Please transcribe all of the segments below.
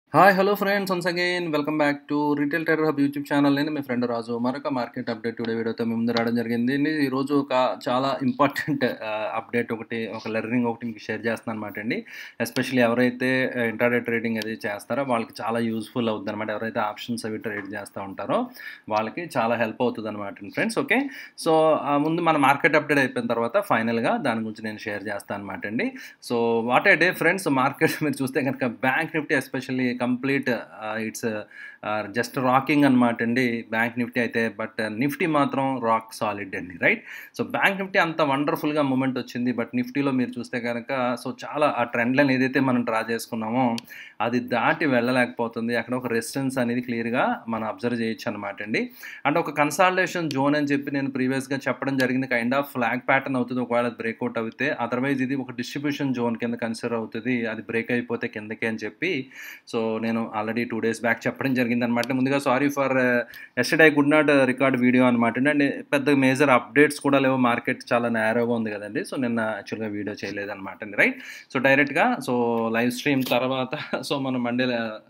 hi hello friends once again welcome back to retail trader hub YouTube channel నేను మీ friend రాజు మరొక market update today వీడియోతో మీ ముందు రావడం జరిగింది నేను ఈరోజు ఒక చాలా ఇంపార్టెంట్ అప్డేట్ ఒకటి ఒక లెర్నింగ్ ఒకటి మీకు షేర్ చేస్తాను అనమాట అండి ఎస్పెషల్లీ ఎవరైతే ఇంటర్డే ట్రేడింగ్ అది చేస్తారో వాళ్ళకి చాలా యూస్ఫుల్ అవుతుంది అనమాట ఎవరైతే ఆప్షన్స్ అవి ట్రేడ్ చేస్తూ ఉంటారో వాళ్ళకి చాలా హెల్ప్ అవుతుంది అనమాట ఫ్రెండ్స్ ఓకే సో ముందు మన మార్కెట్ అప్డేట్ అయిపోయిన తర్వాత ఫైనల్గా దాని గురించి నేను షేర్ చేస్తాను అనమాట అండి so what a day friends market మీరు చూస్తే కనుక bank Nifty especially complete it's just rocking అనమాట అండి బ్యాంక్ నిఫ్టీ అయితే బట్ నిఫ్టీ మాత్రం రాక్ సాలిడ్ అండి రైట్ సో బ్యాంక్ నిఫ్టీ అంత వండర్ఫుల్గా మూమెంట్ వచ్చింది బట్ నిఫ్టీలో మీరు చూస్తే కనుక సో చాలా ఆ ట్రెండ్ లైన్ ఏదైతే మనం డ్రా చేసుకున్నామో అది దాటి వెళ్ళలేకపోతుంది అక్కడ ఒక రెసిస్టెన్స్ అనేది క్లియర్గా మనం అబ్జర్వ్ చేయొచ్చు అనమాట అండి అండ్ ఒక కన్సాలిడేషన్ జోన్ అని చెప్పి నేను ప్రీవియస్గా చెప్పడం జరిగింది కైండ్ ఆఫ్ ఫ్లాగ్ ప్యాటర్న్ అవుతుంది ఒకవేళ బ్రేక్అవుట్ అవుతే అదర్వైజ్ ఇది ఒక డిస్ట్రిబ్యూషన్ జోన్ కింద కన్సిడర్ అవుతుంది అది బ్రేక్ అయిపోతే కిందకి అని చెప్పి సో నేను ఆల్రెడీ టూ డేస్ బ్యాక్ చెప్పడం జరిగింది అనమాట ముందుగా sorry for yesterday could not record video అనమాట అండ్ పెద్ద మేజర్ అప్డేట్స్ కూడా లేవు మార్కెట్ చాలా నేరోగా ఉంది కదండి సో నిన్న యాక్చువల్గా వీడియో చేయలేదన్నమాట అండి రైట్ సో డైరెక్ట్గా సో లైవ్ స్ట్రీమ్ తర్వాత సో మనం మండే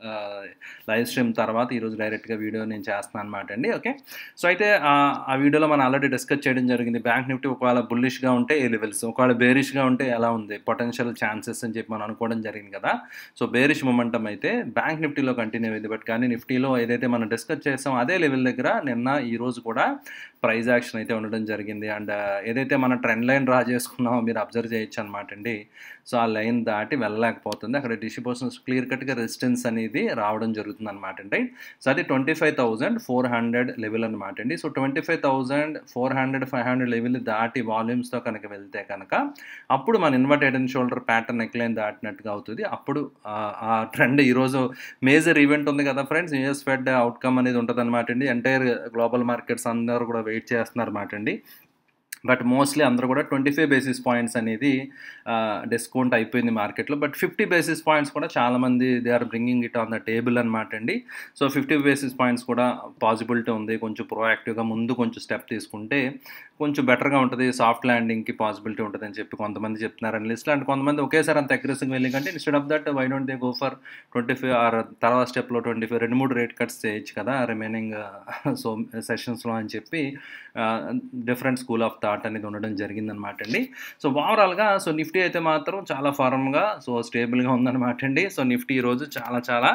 లైవ్ స్ట్రీమ్ తర్వాత ఈరోజు డైరెక్ట్గా వీడియో నేను చేస్తున్నాను అనమాట అండి ఓకే సో అయితే ఆ వీడియోలో మనం ఆల్రెడీ డిస్కస్ చేయడం జరిగింది బ్యాంక్ నిఫ్టీ ఒకవేళ బుల్లిష్గా ఉంటే ఏ లెవెల్స్ ఒకవేళ బేరిష్గా ఉంటే ఎలా ఉంది పొటెన్షియల్ ఛాన్సెస్ అని చెప్పి మనం అనుకోవడం జరిగింది కదా సో బేరిష్ మొమెంటం అయితే బ్యాంక్ నిఫ్టీలో కంటిన్యూ అయింది బట్ కానీ నిఫ్టీలో ఏదైతే మనం డిస్కస్ చేసాం అదే లెవెల్ దగ్గర నిన్న ఈ రోజు కూడా ప్రైజ్ యాక్షన్ అయితే ఉండడం జరిగింది అండ్ ఏదైతే మన ట్రెండ్ లైన్ డ్రా చేసుకున్నామో మీరు అబ్జర్వ్ చేయొచ్చు అనమాట అండి సో ఆ లైన్ దాటి వెళ్ళలేకపోతుంది అక్కడ డిస్ట్రిబ్యూషన్స్ క్లియర్ కట్గా రెసిస్టెన్స్ అనేది రావడం జరుగుతుంది అనమాట అండి సో అది twenty five thousand four hundred level అనమాట అండి so twenty five thousand four hundred five hundred level దాటి వాల్యూమ్స్తో కనుక వెళ్తే కనుక అప్పుడు మన inverted and shoulder pattern neckline దాటినట్టుగా అవుతుంది అప్పుడు ఆ ట్రెండ్ ఈరోజు మేజర్ ఈవెంట్ ఉంది కదా ఫ్రెండ్స్ యూఎస్ ఫెడ్ అవుట్కమ్ అనేది ఉంటుంది అనమాట అండి ఎంటైర్ గ్లోబల్ మార్కెట్స్ అందరూ కూడా వెయిట్ చేస్తున్నారు అనమాట అండి బట్ మోస్ట్లీ అందరూ కూడా ట్వంటీ ఫైవ్ బేసిస్ పాయింట్స్ అనేది డిస్కౌంట్ అయిపోయింది మార్కెట్లో బట్ ఫిఫ్టీ బేసిస్ పాయింట్స్ కూడా చాలామంది they are bringing it on the table అనమాట అండి సో ఫిఫ్టీ బేసిస్ పాయింట్స్ కూడా పాసిబిలిటీ ఉంది కొంచెం ప్రోయాక్టివ్గా ముందు కొంచెం స్టెప్ తీసుకుంటే కొంచెం బెటర్గా ఉంటుంది సాఫ్ట్ ల్యాండింగ్కి పాసిబిలిటీ ఉంటుంది అని చెప్పి కొంతమంది చెప్తున్నారు లిస్ట్లో అండ్ కొంతమంది ఒకేసారి అంత అగ్రెసివ్గా వెళ్ళి కంటే instead of that why don't they go for twenty five or తర్వాత స్టెప్లో ట్వంటీ ఫైవ్ రెండు మూడు రేట్ కట్స్ చేయొచ్చు కదా రిమైనింగ్ సో సెషన్స్లో అని చెప్పి డిఫరెంట్ స్కూల్ ఆఫ్ థాట్ అనేది ఉండడం జరిగిందనమాట అండి సో ఓవరాల్గా సో నిఫ్టీ అయితే మాత్రం చాలా ఫార్మ్గా సో స్టేబుల్గా ఉందన్నమాట అండి సో నిఫ్టీ ఈరోజు చాలా చాలా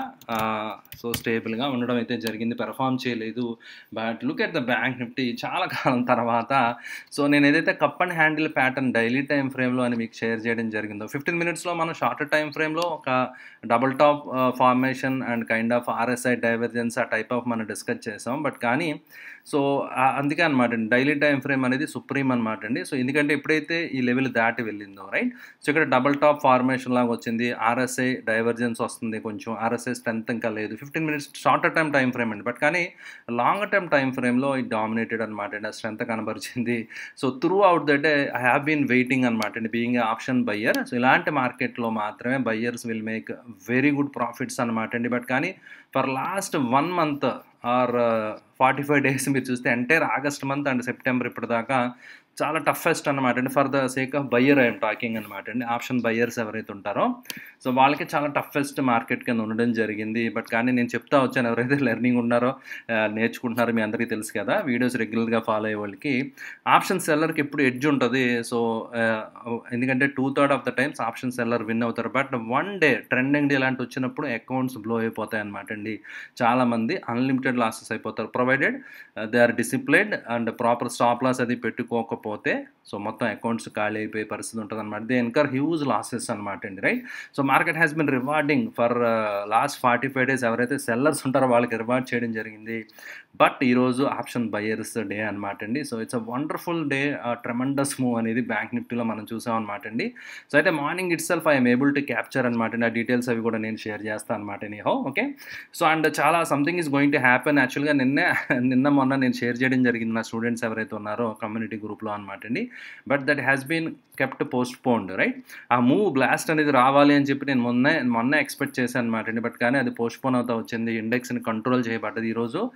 సో స్టేబుల్గా ఉండడం అయితే జరిగింది పెర్ఫామ్ చేయలేదు but look at the bank Nifty చాలా కాలం తర్వాత సో నేను ఏదైతే cup and handle pattern daily time ఫ్రేమ్లో అని మీకు షేర్ చేయడం జరిగిందో ఫిఫ్టీన్ మినిట్స్లో మనం షార్ట్ టైం ఫ్రేమ్లో ఒక double top formation and kind of RSI divergence ఆ టైప్ ఆఫ్ మనం డిస్కస్ చేసాం బట్ కానీ సో అందుకే అనమాట డైలీ టైం ఫ్రేమ్ అనేది సుప్రీం అనమాట అండి సో ఎందుకంటే ఎప్పుడైతే ఈ లెవెల్ దాటి వెళ్ళిందో రైట్ సో ఇక్కడ డబల్ టాప్ ఫార్మేషన్ లాగా వచ్చింది ఆర్ఎస్ఐ డైవర్జెన్స్ వస్తుంది కొంచెం ఆర్ఎస్ఐ స్ట్రెంత్ ఇంకా లేదు fifteen minutes shorter time time frame అండి బట్ కానీ లాంగ్ టైం టైం ఫ్రేమ్లో ఇది డామినేటెడ్ అనమాట అండి ఆ స్ట్రెంత్ కనబరిచింది so throughout the day I have been waiting అనమాట అండి బీయింగ్ ఆప్షన్ బయ్యర్ సో ఇలాంటి మార్కెట్లో మాత్రమే buyers will make very good profits అనమాట అండి బట్ కానీ for last one month or forty five days మీరు చూస్తే entire August month and September ఇప్పటిదాకా చాలా టఫెస్ట్ అనమాట అండి for the sake of buyer I'm talking అనమాట అండి ఆప్షన్ బయ్యర్స్ ఎవరైతే ఉంటారో సో వాళ్ళకి చాలా టఫెస్ట్ మార్కెట్ కింద ఉండడం జరిగింది బట్ కానీ నేను చెప్తా వచ్చాను ఎవరైతే లెర్నింగ్ ఉన్నారో నేర్చుకుంటున్నారో మీ అందరికీ తెలుసు కదా వీడియోస్ రెగ్యులర్గా ఫాలో అయ్యే వాళ్ళకి ఆప్షన్ సెల్లర్కి ఎప్పుడు ఎడ్జ్ ఉంటుంది సో ఎందుకంటే two third of the times option seller win అవుతారు but one day trending day ఇలాంటి వచ్చినప్పుడు అకౌంట్స్ బ్లో అయిపోతాయి అనమాట అండి చాలామంది అన్లిమిటెడ్ లాసెస్ అయిపోతారు provided they are disciplined and proper stop loss అది పెట్టుకోకపోతే సో మొత్తం అకౌంట్స్ ఖాళీ అయిపోయే పరిస్థితి ఉంటుంది అనమాట దే ఎన్కర్ హ్యూజ్ లాసెస్ అనమాట అండి right so market has been rewarding for last forty five days ఎవరైతే సెల్లర్స్ ఉంటారో వాళ్ళకి రివార్డ్ చేయడం జరిగింది బట్ ఈరోజు ఆప్షన్ బయర్స్ డే అనమాట అండి so it's a wonderful day tremendous move అనేది బ్యాంక్ నిఫ్టీలో మనం చూసాం అనమాట అండి సో అయితే morning itself I'm able to capture అనమాట అండి ఆ డీటెయిల్స్ అవి కూడా నేను షేర్ చేస్తాను అనమాట నీ హో ఓకే సో అండ్ చాలా something is going to happen యాక్చువల్గా నిన్నే నిన్న మొన్న నేను షేర్ చేయడం జరిగింది నా స్టూడెంట్స్ ఎవరైతే ఉన్నారో కమ్యూనిటీ గ్రూప్లో అనమాట అండి but that has been kept postponed right ఆ మూవ్ బ్లాస్ట్ అనేది రావాలి అని చెప్పి నేను మొన్న మొన్న ఎక్స్పెక్ట్ చేశాను అనమాట అండి బట్ కానీ అది పోస్ట్ పోన్ అవుతా వచ్చింది ఇండెక్స్ని కంట్రోల్ చేయబడ్డది ఈరోజు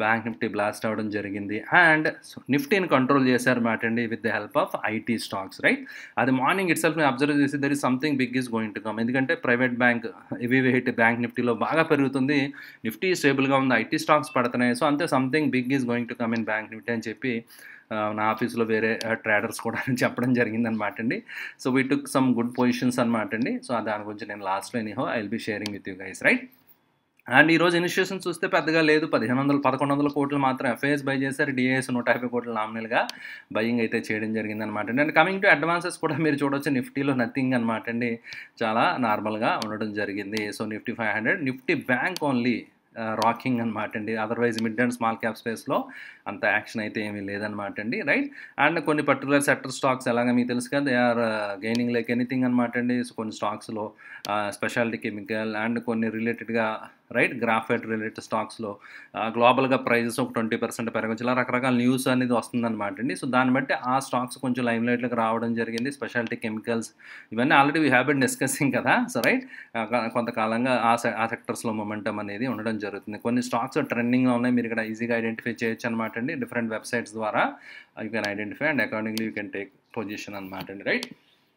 బ్యాంక్ నిఫ్టీ బ్లాస్ట్ అవ్వడం జరిగింది అండ్ నిఫ్టీని కంట్రోల్ చేశారన్నమాట అండి with the help of IT stocks right అది మార్నింగ్ ఇట్ సెల్ఫ్ అబ్జర్వ్ చేసి there is something big is going to come ఎందుకంటే ప్రైవేట్ బ్యాంక్ ఇవి వెయిట్ బ్యాంక్ నిఫ్టీలో బాగా పెరుగుతుంది నిఫ్టీ స్టేబుల్గా ఉంది ఐటీ స్టాక్స్ పడుతున్నాయి సో అంతే something big is going to come in bank Nifty అని చెప్పి ఆ, నా ఆఫీస్లో వేరే ట్రేడర్స్ కూడా చెప్పడం జరిగింది అనమాట అండి so we took some good positions అనమాట అండి సో దాని గురించి నేను లాస్ట్లో anyhow I will be sharing with you guys right and ఈ రోజు ఇనిషియేషన్ చూస్తే పెద్దగా లేదు పదిహేను వందల పదకొండు వందల కోట్లు మాత్రం ఎఫ్ఐఎస్ బై చేశారు డిఐఎస్ నూట యాభై కోట్లు నామినల్గా బయింగ్ అయితే చేయడం జరిగింది అనమాట అండి అండ్ కమింగ్ టు అడ్వాన్సెస్ కూడా మీరు చూడొచ్చు నిఫ్టీలో నథింగ్ అనమాట అండి చాలా నార్మల్గా ఉండడం జరిగింది so Nifty five hundred Nifty bank only rocking అనమాట అండి otherwise mid and small cap స్పేస్లో అంత యాక్షన్ అయితే ఏమీ లేదనమాట అండి రైట్ అండ్ కొన్ని పర్టికులర్ సెక్టర్ స్టాక్స్ ఎలాగ మీకు తెలుసు కదా they are gaining like anything అనమాట అండి సో కొన్ని స్టాక్స్లో స్పెషాలిటీ కెమికల్ అండ్ కొన్ని రిలేటెడ్గా రైట్ గ్రాఫైట్ రిలేటెడ్ స్టాక్స్లో గ్లోబల్గా ప్రైజెస్ ఒక ట్వంటీ పర్సెంట్ పెరగచ్చు ఇలా రకరకాల న్యూస్ అనేది వస్తుందన్నమాట అండి సో దాన్ని బట్టి ఆ స్టాక్స్ కొంచెం లైమ్ లైట్లోకి రావడం జరిగింది స్పెషాలిటీ కెమికల్స్ ఇవన్నీ already we have been discussing కదా సో రైట్ కొంతకాలంగా ఆ సె ఆ సెక్టర్స్లో మొమెంటం అనేది ఉండడం జరుగుతుంది కొన్ని స్టాక్స్ ట్రెండింగ్లో ఉన్నాయి మీరు ఇక్కడ ఈజీగా ఐడెంటిఫై చేయొచ్చు అనమాట అండి డిఫరెంట్ వెబ్సైట్స్ ద్వారా you can identify and accordingly you can take position అనమాట అండి right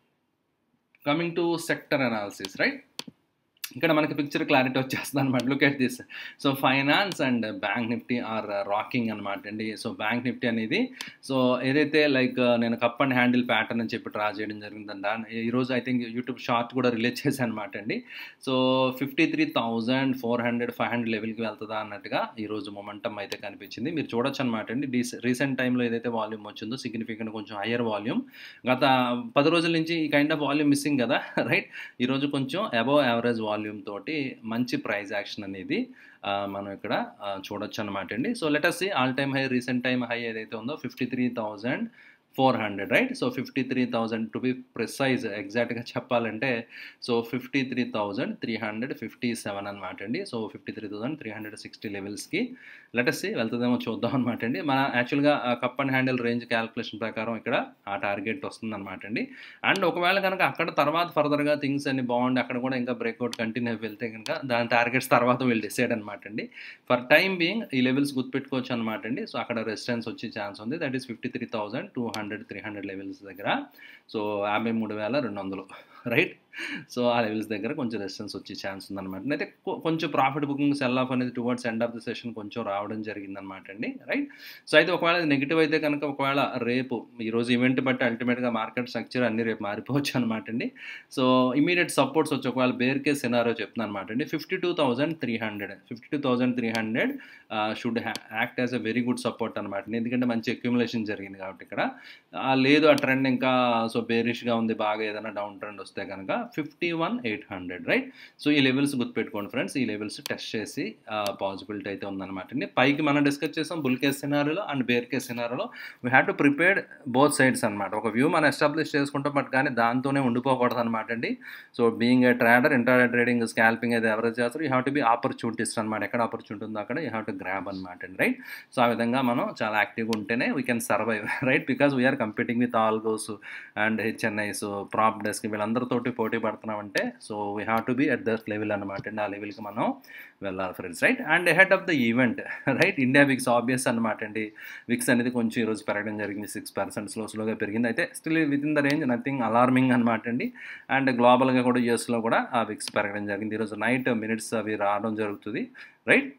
coming to sector analysis right ఇక్కడ మనకి పిక్చర్ క్లారిటీ వచ్చేస్తుంది అనమాట look at this so finance and bank Nifty are rocking అనమాట అండి సో బ్యాంక్ నిఫ్టీ అనేది సో ఏదైతే లైక్ నేను కప్ అండ్ హ్యాండిల్ ప్యాటర్న్ అని చెప్పి డ్రా చేయడం జరిగిందని దాని ఈరోజు ఐ థింక్ యూట్యూబ్ షార్ట్ కూడా రిలీజ్ చేశాను అనమాట అండి so fifty three thousand four hundred five hundred లెవెల్కి వెళ్తుందా అన్నట్టుగా ఈరోజు మొమెంటం అయితే కనిపించింది మీరు చూడొచ్చు అనమాట అండి డీస్ రీసెంట్ టైంలో ఏదైతే వాల్యూమ్ వచ్చిందో సిగ్నిఫికెంట్ కొంచెం హయ్యర్ వాల్యూమ్ గత పది రోజుల నుంచి ఈ కైండ్ ఆఫ్ వాల్యూమ్ మిస్సింగ్ కదా రైట్ ఈరోజు కొంచెం అబవ్ యావరేజ్ వాల్యూమ్ తోటి మంచి ప్రైస్ యాక్షన్ అనేది ఆ, మనం ఇక్కడ ఆ, చూడొచ్చు అనమాట అండి so let's all time high recent time high ఏదైతే ఉందో fifty three thousand four hundred right so fifty three thousand to be precise ఎగ్జాక్ట్గా చెప్పాలంటే so fifty three thousand three hundred fifty seven అనమాట అండి so fifty three thousand three hundred sixty లెవెల్స్కి let's వెళ్తుందేమో చూద్దాం అనమాట అండి మన యాక్చువల్గా cup and handle range calculation ప్రకారం ఇక్కడ ఆ టార్గెట్ వస్తుంది అనమాట అండి అండ్ ఒకవేళ కనుక అక్కడ తర్వాత ఫర్దర్గా థింగ్స్ అన్ని బాగుండి అక్కడ కూడా ఇంకా బ్రేక్అవుట్ కంటిన్యూ వెళ్తే కనుక దాని టార్గెట్స్ తర్వాత వీళ్ళు డిసైడ్ అనమాట అండి ఫర్ టైం బీయింగ్ ఈ లెవెల్స్ గుర్తుపెట్టుకోవచ్చు అనమాట అండి సో అక్కడ రెసిస్టెన్స్ వచ్చే ఛాన్స్ ఉంది that is fifty three thousand two hundred three hundred levels దగ్గర సో యాభై మూడు వేల రెండు వందలు రైట్ సో ఆ లెవెల్స్ దగ్గర కొంచెం రెసిస్టెన్స్ వచ్చే ఛాన్స్ ఉందన్నమాట అయితే కొ- కొంచెం ప్రాఫిట్ బుకింగ్ సెల్ ఆఫ్ అనేది towards end of the session కొంచెం రావడం జరిగిందనమాట అండి రైట్ సో అయితే ఒకవేళ నెగిటివ్ అయితే కనుక ఒకవేళ రేపు ఈరోజు ఈవెంట్ బట్టి అల్టిమేట్గా మార్కెట్ స్ట్రక్చర్ అన్ని రేపు మారిపోవచ్చు అనమాట అండి సో ఇమీడియట్ సపోర్ట్స్ వచ్చి ఒకవేళ బేర్ కేస్ సినారో చెప్తున్నాను అనమాట అండి fifty two thousand three hundred fifty two thousand three hundred should act as a very good support అనమాట ఎందుకంటే మంచి అక్యుములేషన్ జరిగింది కాబట్టి ఇక్కడ ఆ, లేదు ఆ ట్రెండ్ ఇంకా సో బేరిష్గా ఉంది బాగా ఏదైనా డౌన్ ట్రెండ్ వస్తే కనుక fifty one eight hundred right so ఈ లెవెల్స్ గుర్తుపెట్టుకోండి ఫ్రెండ్స్ ఈ లెవెల్స్ టెస్ట్ చేసి పాసిబిలిటీ అయితే ఉందన్నమాట అండి పైకి మనం డిస్కస్ చేసాం బుల్ కేస్ సినారీలో అండ్ బేర్ కేస్ సినారీలో we have to prepared both sides అనమాట ఒక వ్యూ మనం ఎస్టాబ్లిష్ చేసుకుంటాం బట్ కానీ దాంతోనే ఉండిపోకూడదు అనమాట అండి so being a trader inter trading scalping అయితే ఎవరైతే చేస్తారో you have to be opportunities అనమాట ఎక్కడ ఆపర్చునిటీ ఉందో అక్కడ యూ హ్యావ్ టు గ్రాబ్ అనమాట అండి రైట్ సో ఆ విధంగా మనం చాలా యాక్టివ్గా ఉంటేనే we can survive right because we are competing with algos and HNIs prop desk వీళ్ళందరితోటి పోటీ పడుతున్నామంటే so we have to be at that level అనమాట అండి ఆ లెవెల్కి మనం వెళ్ళాలి friends right and head of the event right India VIX obvious అనమాట అండి విక్స్ అనేది కొంచెం ఈరోజు పెరగడం జరిగింది సిక్స్ పర్సెంట్ స్లో స్లోగా పెరిగింది అయితే still within the range nothing alarming అనమాట అండి అండ్ గ్లోబల్గా కూడా యూఎస్లో కూడా ఆ విక్స్ పెరగడం జరిగింది ఈరోజు నైట్ మినిట్స్ అవి రావడం జరుగుతుంది రైట్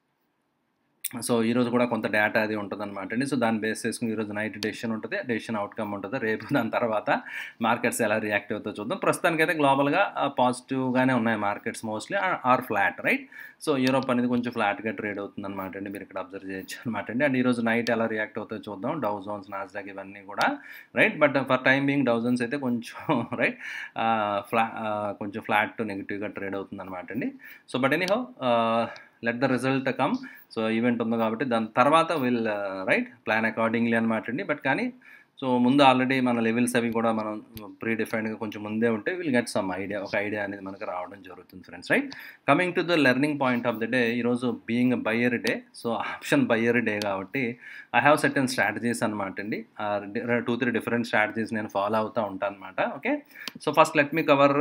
సో ఈరోజు కూడా కొంత డేటా అది ఉంటుంది అనమాట అండి సో దాన్ని బేస్ చేసుకుని ఈరోజు నైట్ డెసిషన్ ఉంటుంది డెసిషన్ అవుట్కమ్ ఉంటుంది రేపు దాని తర్వాత మార్కెట్స్ ఎలా రియాక్ట్ అవుతుందో చూద్దాం ప్రస్తుతానికైతే గ్లోబల్గా పాజిటివ్గానే ఉన్నాయి markets mostly are flat right so Europe అనేది కొంచెం ఫ్లాట్గా ట్రేడ్ అవుతుంది అనమాట అండి మీరు ఇక్కడ అబ్జర్వ్ చేయొచ్చు అనమాట అండి అండ్ ఈరోజు నైట్ ఎలా రియాక్ట్ అవుతుందో చూద్దాం డౌ జోన్స్ నాస్డాక్ ఇవన్నీ కూడా right but for time being Dow Jones అయితే కొంచెం రైట్ ఫ్లా కొంచెం ఫ్లాట్ టు నెగిటివ్గా ట్రేడ్ అవుతుంది అనమాట అండి so but anyhow let the result come so event ఉంది కాబట్టి దాని తర్వాత విల్ రైట్ ప్లాన్ అకార్డింగ్లీ అనమాట అండి బట్ కానీ సో ముందు ఆల్రెడీ మన లెవెల్స్ అవి కూడా మనం ప్రీ డిఫైన్డ్గా కొంచెం ముందే ఉంటే విల్ గెట్ సమ్ ఐడియా ఒక ఐడియా అనేది మనకు రావడం జరుగుతుంది friends right coming to the learning point of the day ఈరోజు being buyer day so option buyer day కాబట్టి ఐ హ్యావ్ సర్టన్ స్ట్రాటజీస్ అనమాట అండి టూ త్రీ డిఫరెంట్ స్ట్రాటజీస్ నేను ఫాలో అవుతూ ఉంటాను అనమాట okay so first let me cover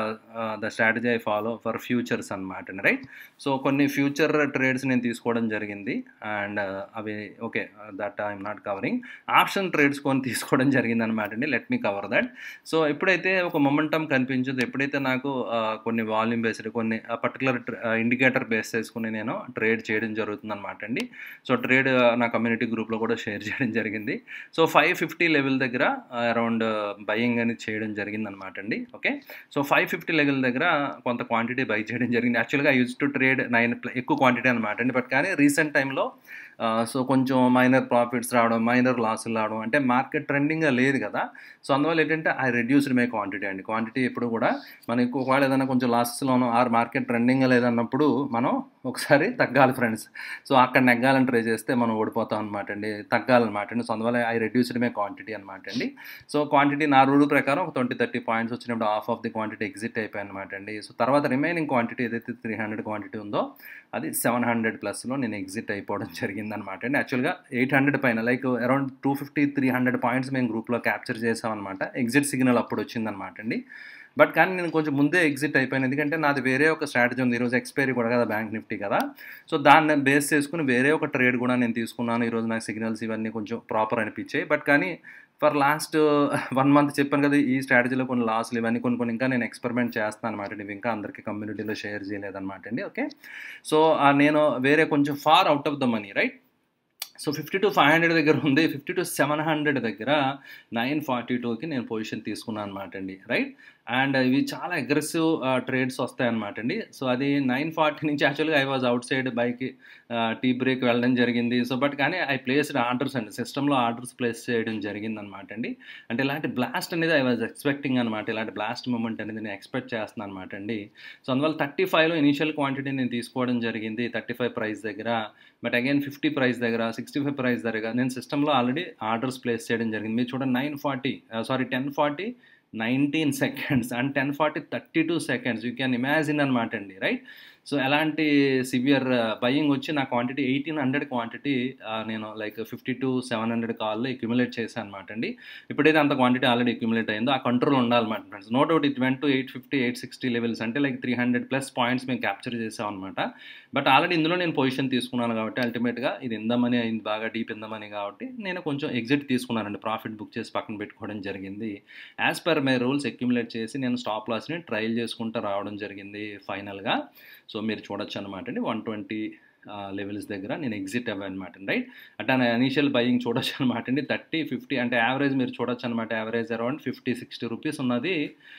the strategy I follow for futures అనమాట అండి రైట్ సో కొన్ని ఫ్యూచర్ ట్రేడ్స్ నేను తీసుకోవడం జరిగింది అండ్ అవి okay that I'm not covering option trades కొన్ని తీసుకోవడం జరిగింది అనమాట అండి let me cover that so ఎప్పుడైతే ఒక మొమెంటం కనిపించదు ఎప్పుడైతే నాకు కొన్ని వాల్యూమ్ బేస్డ్ కొన్ని పర్టికులర్ ఇండికేటర్ బేస్ చేసుకుని నేను ట్రేడ్ చేయడం జరుగుతుంది అనమాట అండి సో ట్రేడ్ నా కమ్యూనిటీ గ్రూప్లో కూడా షేర్ చేయడం జరిగింది సో ఫైవ్ ఫిఫ్టీ లెవెల్ దగ్గర అరౌండ్ బయింగ్ అనేది చేయడం జరిగింది అనమాట అండి okay so five fifty level దగ్గర కొంత క్వాంటిటీ బై చేయడం జరిగింది యాక్చువల్గా యూజ్ టు ట్రేడ్ నైన్ ఎక్కువ క్వాంటిటీ అనమాట అండి బట్ కానీ రీసెంట్ టైంలో సో కొంచెం మైనర్ ప్రాఫిట్స్ రావడం మైనర్ లాసులు రావడం అంటే మార్కెట్ ట్రెండింగ్గా లేదు కదా సో అందువల్ల ఏంటంటే ఐ రెడ్యూస్డ్ మై క్వాంటిటీ అండి క్వాంటిటీ ఎప్పుడు కూడా మనం ఎక్కువ ఒకవేళ ఏదైనా కొంచెం లాసెస్లోనో ఆర్ మార్కెట్ ట్రెండింగ్గా లేదన్నప్పుడు మనం ఒకసారి తగ్గాలి ఫ్రెండ్స్ సో అక్కడ నెగ్గాలని ట్రై చేస్తే మనం ఓడిపోతాం అనమాట అండి తగ్గాలన్నమాట అండి సో అందువల్ల ఐ రెడ్యూస్డ్ మై క్వాంటిటీ అనమాట అండి సో క్వాంటిటీ నా రూల్ ప్రకారం ఒక ట్వంటీ థర్టీ పాయింట్స్ వచ్చినప్పుడు half of the quantity exit అయిపోయి అనమాట అండి సో తర్వాత రిమైనింగ్ క్వాంటిటీ ఏదైతే త్రీ హండ్రెడ్ క్వాంటిటీ ఉందో అది సెవెన్ హండ్రెడ్ ప్లస్లో నేను ఎగ్జిట్ అయిపోవడం జరిగింది అనమాట అండి యాక్చువల్గా ఎయిట్ హండ్రెడ్ పైన like around two fifty three hundred points మేము గ్రూప్లో క్యాప్చర్ చేసామన్నమాట ఎగ్జిట్ సిగ్నల్ అప్పుడు వచ్చిందనమాట అండి బట్ కానీ నేను కొంచెం ముందే ఎగ్జిట్ అయిపోయాను ఎందుకంటే నాది వేరే ఒక స్ట్రాటజీ ఉంది ఈరోజు ఎక్స్పైరీ కూడా కదా బ్యాంక్ నిఫ్టీ కదా సో దాన్ని బేస్ చేసుకుని వేరే ఒక ట్రేడ్ కూడా నేను తీసుకున్నాను ఈరోజు నాకు సిగ్నల్స్ ఇవన్నీ కొంచెం ప్రాపర్ అనిపించాయి బట్ కానీ ఫర్ లాస్ట్ వన్ మంత్ చెప్పాను కదా ఈ స్ట్రాటజీలో కొన్ని లాస్లు ఇవన్నీ కొన్ని కొన్ని ఇంకా నేను ఎక్స్పెరిమెంట్ చేస్తాను అనమాట ఇవి ఇంకా అందరికీ కమ్యూనిటీలో షేర్ చేయలేదన్నమాట అండి ఓకే సో నేను వేరే కొంచెం far out of the money right so fifty two five hundred దగ్గర ఉంది ఫిఫ్టీ టు సెవెన్ హండ్రెడ్ దగ్గర నైన్ ఫార్టీ టూకి నేను పొజిషన్ తీసుకున్నాను అనమాట అండి రైట్ అండ్ ఇవి చాలా అగ్రెసివ్ ట్రేడ్స్ వస్తాయన్నమాట అండి సో అది నైన్ ఫార్టీ నుంచి యాక్చువల్గా I was outside bike tea break వెళ్ళడం జరిగింది సో బట్ కానీ ఐ ప్లేస్డ్ ఆర్డర్స్ అండి సిస్టంలో ఆర్డర్స్ ప్లేస్ చేయడం జరిగింది అనమాట అండి అంటే ఇలాంటి బ్లాస్ట్ అనేది ఐ వాజ్ ఎక్స్పెక్టింగ్ అనమాట ఇలాంటి బ్లాస్ట్ మూమెంట్ అనేది నేను ఎక్స్పెక్ట్ చేస్తున్నాను అనమాట అండి సో అందువల్ల థర్టీ ఫైవ్లో ఇనిషియల్ క్వాంటిటీ నేను తీసుకోవడం జరిగింది థర్టీ ఫైవ్ ప్రైస్ దగ్గర బట్ అగైన్ ఫిఫ్టీ ప్రైస్ దగ్గర సిక్స్టీ ఫైవ్ ప్రైస్ దగ్గర నేను సిస్టంలో ఆల్రెడీ ఆర్డర్స్ ప్లేస్ చేయడం జరిగింది మీరు చూడండి nine forty sorry ten forty nineteen seconds and ten forty thirty two seconds you can imagine అనమాట అండి రైట్ సో ఎలాంటి సివియర్ బయింగ్ వచ్చి నా క్వాంటిటీ ఎయిటీన్ హండ్రెడ్ క్వాంటిటీ నేను like fifty two seven hundred కాల్లో అక్యుములేట్ చేశాను అనమాట అండి ఇప్పుడైతే అంత క్వాంటిటీ ఆల్రెడీ అక్యుములేట్ అయిందో ఆ కంట్రోల్ ఉండాలన్నమాట friends no doubt it went to eight fifty eight sixty levels అంటే like three hundred plus points మేము క్యాప్చర్ చేసాం అనమాట బట్ ఆల్రెడీ ఇందులో నేను పొజిషన్ తీసుకున్నాను కాబట్టి అల్టిమేట్గా ఇది ఇందమని అయింది బాగా డీప్ ఇందమని కాబట్టి నేను కొంచెం ఎగ్జిట్ తీసుకున్నానండి ప్రాఫిట్ బుక్ చేసి పక్కన పెట్టుకోవడం జరిగింది as per my rules accumulate చేసి నేను స్టాప్ లాస్ని ట్రయల్ చేసుకుంటూ రావడం జరిగింది ఫైనల్గా సో మీరు చూడొచ్చు అనమాట అండి వన్ ట్వంటీ లెవెల్స్ దగ్గర నేను ఎగ్జిట్ అవ్వనమాట రైట్ అంటే నా ఇనీషియల్ బయింగ్ చూడొచ్చు అనమాట అండి థర్టీ ఫిఫ్టీ అంటే యావరేజ్ మీరు చూడొచ్చు అనమాట average around fifty sixty rupees ఉన్నది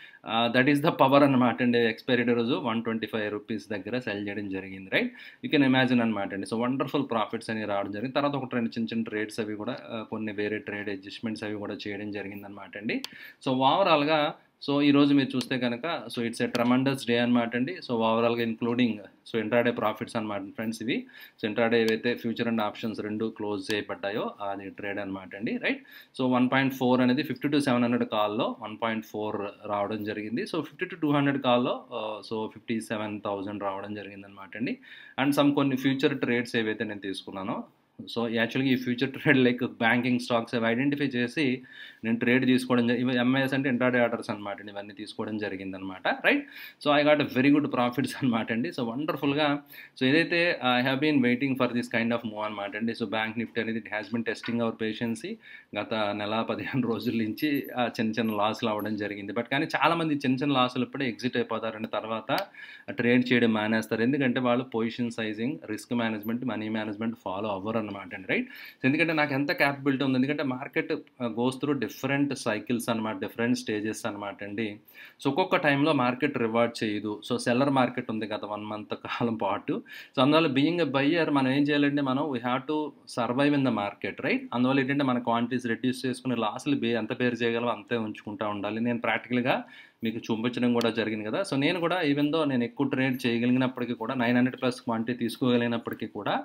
దట్ ఈస్ ద పవర్ అనమాట అండి ఎక్స్పైరీ రోజు వన్ ట్వంటీ ఫైవ్ రూపీస్ దగ్గర సెల్ చేయడం జరిగింది రైట్ యూ కెన్ ఇమాజిన్ అనమాట అండి సో వండర్ఫుల్ ప్రాఫిట్స్ అని రావడం జరిగింది తర్వాత ఒక రెండు చిన్న చిన్న ట్రేడ్స్ అవి కూడా కొన్ని వేరే ట్రేడ్ అడ్జస్ట్మెంట్స్ అవి కూడా చేయడం జరిగింది అనమాట అండి సో ఓవరాల్గా సో ఈరోజు మీరు చూస్తే కనుక so it's a tremendous day అనమాట అండి సో ఓవరాల్గా ఇన్క్లూడింగ్ సో ఇంట్రాడే ప్రాఫిట్స్ అనమాట ఫ్రెండ్స్ ఇవి సో ఇంట్రాడే ఏవైతే ఫ్యూచర్ అండ్ ఆప్షన్స్ రెండు క్లోజ్ చేయబడ్డాయో అది ట్రేడ్ అనమాట అండి right so one point four అనేది ఫిఫ్టీ టు సెవెన్ హండ్రెడ్ కాల్లో వన్ పాయింట్ ఫోర్ రావడం జరిగింది so fifty two two hundred కాల్లో సో ఫిఫ్టీ సెవెన్ థౌజండ్ రావడం జరిగింది అనమాట అండి అండ్ సమ్ కొన్ని ఫ్యూచర్ ట్రేడ్స్ ఏవైతే నేను తీసుకున్నానో సో యాక్చువల్గా ఈ future trade like banking stocks అవి ఐడెంటిఫై చేసి నేను ట్రేడ్ తీసుకోవడం ఇవి ఎంఐఎస్ అంటే ఇంట్రాడే ఆర్డర్స్ అనమాట ఇవన్నీ తీసుకోవడం జరిగింది అనమాట right so I got very good profits అనమాట అండి సో వండర్ఫుల్గా సో ఏదైతే I have been waiting for this kind of move అనమాట అండి సో బ్యాంక్ నిఫ్టీ అనేది it has been testing our patience గత నెల పదిహేను రోజుల నుంచి చిన్న చిన్న లాసులు అవ్వడం జరిగింది బట్ కానీ చాలామంది చిన్న చిన్న లాసులు ఇప్పుడే ఎగ్జిట్ అయిపోతారండి తర్వాత ట్రేడ్ చేయడం మానేస్తారు ఎందుకంటే వాళ్ళు position sizing risk management money management follow అవ్వరు అనమాట అండి రైట్ ఎందుకంటే నాకు ఎంత క్యాపబిలిటీ ఉంది ఎందుకంటే market goes through different cycles అనమాట డిఫరెంట్ స్టేజెస్ అనమాట అండి సో ఒక్కొక్క టైంలో మార్కెట్ రివార్డ్ చేయదు సో సెల్లర్ మార్కెట్ ఉంది గత వన్ మంత్ కాలం పాటు సో అందువల్ల బీయింగ్ ఎ బయ్యర్ మనం ఏం చేయాలంటే మనం we have to survive in the market right అందువల్ల ఏంటంటే మన క్వాంటిటీస్ రెడ్యూస్ చేసుకుని లాస్లు బే ఎంత పేరు చేయగలం అంతే ఉంచుకుంటూ ఉండాలి నేను ప్రాక్టికల్గా మీకు చూపించడం కూడా జరిగింది కదా సో నేను కూడా ఈవెన్ దో నేను ఎక్కువ ట్రేడ్ చేయగలిగినప్పటికీ కూడా నైన్ హండ్రెడ్ ప్లస్ క్వాంటిటీ తీసుకోగలిగినప్పటికీ కూడా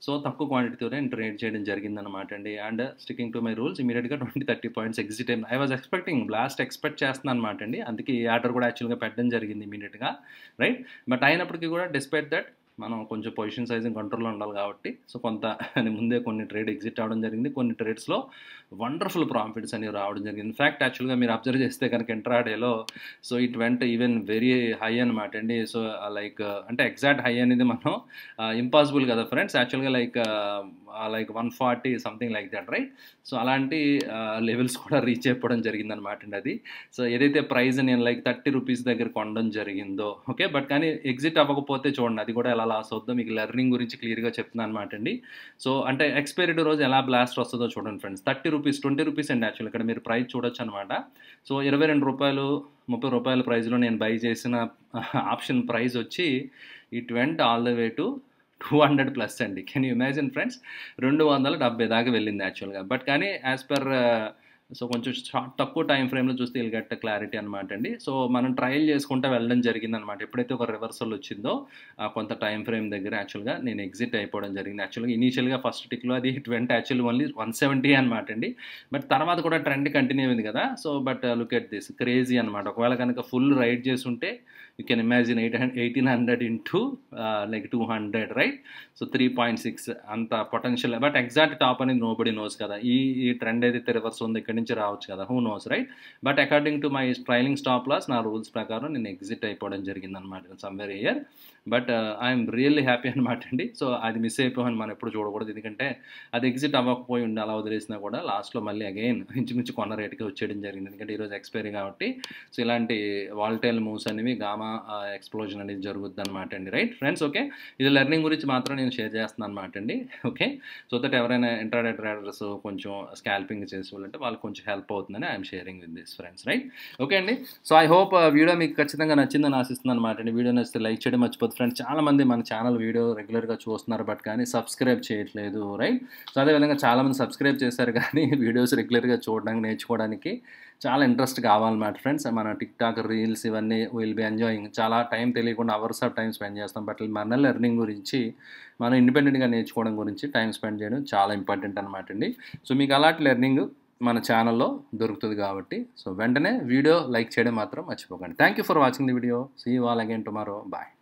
సో తక్కువ క్వాంటిటీతోనే నేను ట్రేడ్ చేయడం జరిగిందనమాట అండి and sticking to my rules ఇమీడియట్గా ట్వంటీ థర్టీ పాయింట్స్ ఎగ్జిట్ అయింది I was expecting blast expect చేస్తున్నాను అనమాట అండి అందుకే ఈ ఆర్డర్ కూడా యాక్చువల్గా పెట్టడం జరిగింది ఇమీడియట్గా రైట్ బట్ అయినప్పటికీ కూడా డిస్పైట్ దట్ మనం కొంచెం పొజిషన్ సైజింగ్ కంట్రోల్లో ఉండాలి కాబట్టి సో కొంత ముందే కొన్ని ట్రేడ్ ఎగ్జిట్ అవ్వడం జరిగింది కొన్ని ట్రేడ్స్లో వండర్ఫుల్ ప్రాఫిట్స్ అనేవి రావడం జరిగింది ఇన్ఫ్యాక్ట్ యాక్చువల్గా మీరు అబ్జర్వ్ చేస్తే కనుక ఇంట్రాడేలో so it went even very high అనమాట అండి సో లైక్ అంటే ఎగ్జాక్ట్ హై అనేది మనం ఇంపాసిబుల్ కదా ఫ్రెండ్స్ యాక్చువల్గా like like one forty something like that right so అలాంటి లెవెల్స్ కూడా రీచ్ అయిపోవడం జరిగింది అనమాట అండి అది సో ఏదైతే ప్రైస్ నేను లైక్ థర్టీ రూపీస్ దగ్గర కొనడం జరిగిందో ఓకే బట్ కానీ ఎగ్జిట్ అవ్వకపోతే చూడండి అది కూడా ఎలా లాస్ అవుతుందో మీకు లెర్నింగ్ గురించి క్లియర్గా చెప్తున్నాను అనమాట అండి సో అంటే ఎక్స్పైరీ రోజు ఎలా బ్లాస్ట్ వస్తుందో చూడండి friends thirty rupees twenty rupees అండి యాక్చువల్ ఇక్కడ మీరు ప్రైస్ చూడొచ్చు అనమాట సో ఇరవై రెండు రూపాయలు ముప్పై రూపాయల ప్రైస్లో నేను బై చేసిన ఆప్షన్ ప్రైస్ వచ్చి it went all the way to two hundred plus అండి కెన్ యూ ఇమాజిన్ ఫ్రెండ్స్ రెండు వందల డెబ్బై దాకా వెళ్ళింది యాక్చువల్గా బట్ కానీ యాజ్ పర్ సో కొంచెం షార్ట్ తక్కువ టైం ఫ్రేమ్లో చూస్తే వీళ్ళు గట్ట క్లారిటీ అనమాట అండి సో మనం ట్రయల్ చేసుకుంటూ వెళ్ళడం జరిగింది అనమాట ఎప్పుడైతే ఒక రివర్సల్ వచ్చిందో కొంత టైం ఫ్రేమ్ దగ్గర యాక్చువల్గా నేను ఎగ్జిట్ అయిపోవడం జరిగింది యాక్చువల్గా ఇనీషియల్గా ఫస్ట్ టిక్లో అది twenty actual only one seventy అనమాట అండి బట్ తర్వాత కూడా ట్రెండ్ కంటిన్యూ అయింది కదా so but look at this crazy అనమాట ఒకవేళ కనుక ఫుల్ రైడ్ చేసి ఉంటే you can imagine eight hundred eighteen hundred into like two hundred right so three point six అంత పొటెన్షియల్ బట్ ఎగ్జాక్ట్ టాప్ అనేది నోబడి నోస్ కదా ఈ ఈ ట్రెండ్ ఏదైతే రివర్స్ ఉందో ఇక్కడి నుంచి రావచ్చు కదా who knows right but according to my trailing stop loss నా రూల్స్ ప్రకారం నేను ఎగ్జిట్ అయిపోవడం జరిగింది అనమాట somewhere here but I'm really happy అనమాట అండి సో అది మిస్ అయిపోయాను మనం ఎప్పుడు చూడకూడదు ఎందుకంటే అది ఎగ్జిట్ అవ్వకపోయి ఉండి అలా వదిలేసినా కూడా లాస్ట్లో మళ్ళీ అగైన్ ఇంచుమించు కొన్న రేటుకి వచ్చేయడం జరిగింది ఎందుకంటే ఈరోజు ఎక్స్పైరీ కాబట్టి సో ఇలాంటి వాల్టైల్ మూవ్స్ అనేవి గామా ఎక్స్ప్లోజన్ అనేది జరుగుద్ది అనమాట అండి రైట్ ఫ్రెండ్స్ ఓకే ఇది లెర్నింగ్ గురించి మాత్రం నేను షేర్ చేస్తున్నాను అనమాట అండి ఓకే సో దట్ ఎవరైనా ఇంటర్నెట్ ట్రేడర్స్ కొంచెం స్కాల్పింగ్ చేసే వాళ్ళంటే వాళ్ళకి కొంచెం హెల్ప్ అవుతుందని I'm sharing with this friends right okay అండి సో ఐ హోప్ వీడియో మీకు ఖచ్చితంగా నచ్చిందని ఆశిస్తున్నాను అనమాట అండి వీడియో నచ్చితే లైక్ చేయడం మర్చిపోతుంది ఫ్రెండ్స్ చాలామంది మన ఛానల్ వీడియో రెగ్యులర్గా చూస్తున్నారు బట్ కానీ సబ్స్క్రైబ్ చేయట్లేదు రైట్ సో అదేవిధంగా చాలామంది సబ్స్క్రైబ్ చేశారు కానీ వీడియోస్ రెగ్యులర్గా చూడడానికి నేర్చుకోవడానికి చాలా ఇంట్రెస్ట్ కావాలన్నమాట ఫ్రెండ్స్ మన టిక్ టాక్ రీల్స్ ఇవన్నీ విల్ బి ఎంజాయింగ్ చాలా టైం తెలియకుండా అవర్స్ ఆఫ్ టైం స్పెండ్ చేస్తాం బట్ మన లెర్నింగ్ గురించి మనం ఇండిపెండెంట్గా నేర్చుకోవడం గురించి టైం స్పెండ్ చేయడం చాలా ఇంపార్టెంట్ అనమాట అండి సో మీకు అలాంటి లెర్నింగ్ మన ఛానల్లో దొరుకుతుంది కాబట్టి సో వెంటనే వీడియో లైక్ చేయడం మాత్రం మర్చిపోకండి thank you for watching the video see y'all again tomorrow bye